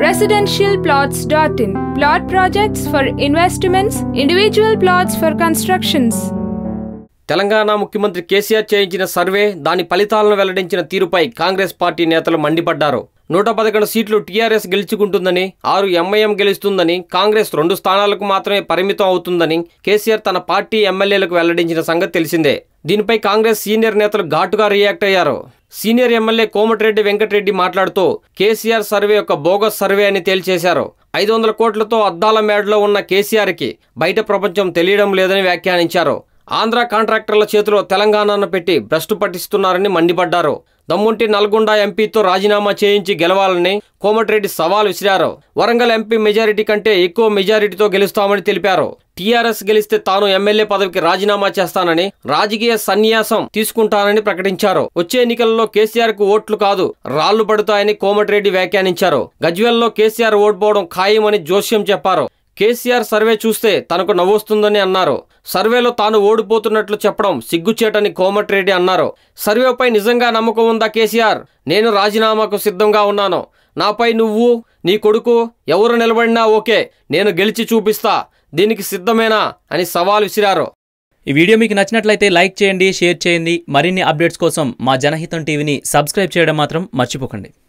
residentialplots.in. Plot projects for investments, individual plots for constructions. Telangana ముఖ్యమంత్రి కేసీఆర్ చేయించిన survey దాని ఫలితాలను వెల్లడించిన తీరుపై కాంగ్రెస్ పార్టీ నేతలు మండిపడ్డారు నూట పదకొండు సీట్లు టీఆర్ఎస్ గెలుచుకుంటుందని ఆరు ఎంఐఎం గెలుస్తుందని కాంగ్రెస్ రెండు స్థానాలకు మాత్రమే పరిమితం అవుతుందని కేసీఆర్ తన పార్టీ ఎమ్మెల్యేలకు వెల్లడించిన సంగతి తెలిసిందే దీనిపై కాంగ్రెస్ సీనియర్ నేతలు ఘాటుగా రియాక్ట్ అయ్యారు సీనియర్ ఎమ్మెల్యే కోమటిరెడ్డి వెంకటరెడ్డి మాట్లాడుతూ కేసీఆర్ సర్వే ఒక బోగస్ సర్వే అని తేల్చేశారు ఐదు వందల కోట్లతో అద్దాల మేడలో ఉన్న కేసీఆర్కి బయట ప్రపంచం తెలియడం లేదని వ్యాఖ్యానించారు ఆంధ్ర కాంట్రాక్టర్ల చేతిలో తెలంగాణను పెట్టి భ్రష్టు పట్టిస్తున్నారని మండిపడ్డారు దమ్ముంటి నల్గొండ ఎంపీతో రాజీనామా చేయించి గెలవాలని కోమటిరెడ్డి సవాల్ విసిరారు వరంగల్ ఎంపీ మెజారిటీ కంటే ఎక్కువ మెజారిటీతో గెలుస్తామని తెలిపారు టీఆర్ఎస్ గెలిస్తే తాను ఎమ్మెల్యే పదవికి రాజీనామా చేస్తానని రాజకీయ సన్యాసం తీసుకుంటానని ప్రకటించారు వచ్చే ఎన్నికల్లో కేసీఆర్ కు ఓట్లు కాదు రాళ్లు పడతాయని కోమటిరెడ్డి వ్యాఖ్యానించారు గజ్వెల్లో కేసీఆర్ ఓడిపోవడం ఖాయమని జోస్యం చెప్పారు కేసీఆర్ సర్వే చూస్తే తనకు నవ్వొస్తుందని అన్నారు సర్వేలో తాను ఓడిపోతున్నట్లు చెప్పడం సిగ్గుచేటని కోమటిరెడ్డి అన్నారు సర్వేపై నిజంగా నమ్మకం ఉందా కేసీఆర్ నేను రాజీనామాకు సిద్ధంగా ఉన్నాను నాపై నువ్వు నీ కొడుకు ఎవరు నిలబడినా ఓకే నేను గెలిచి చూపిస్తా దీనికి సిద్ధమేనా అని సవాల్ విసిరారు ఈ వీడియో మీకు నచ్చినట్లయితే లైక్ చేయండి షేర్ చేయండి మరిన్ని అప్డేట్స్ కోసం మా జనహితం టీవీని సబ్స్క్రైబ్ చేయడం మాత్రం మర్చిపోకండి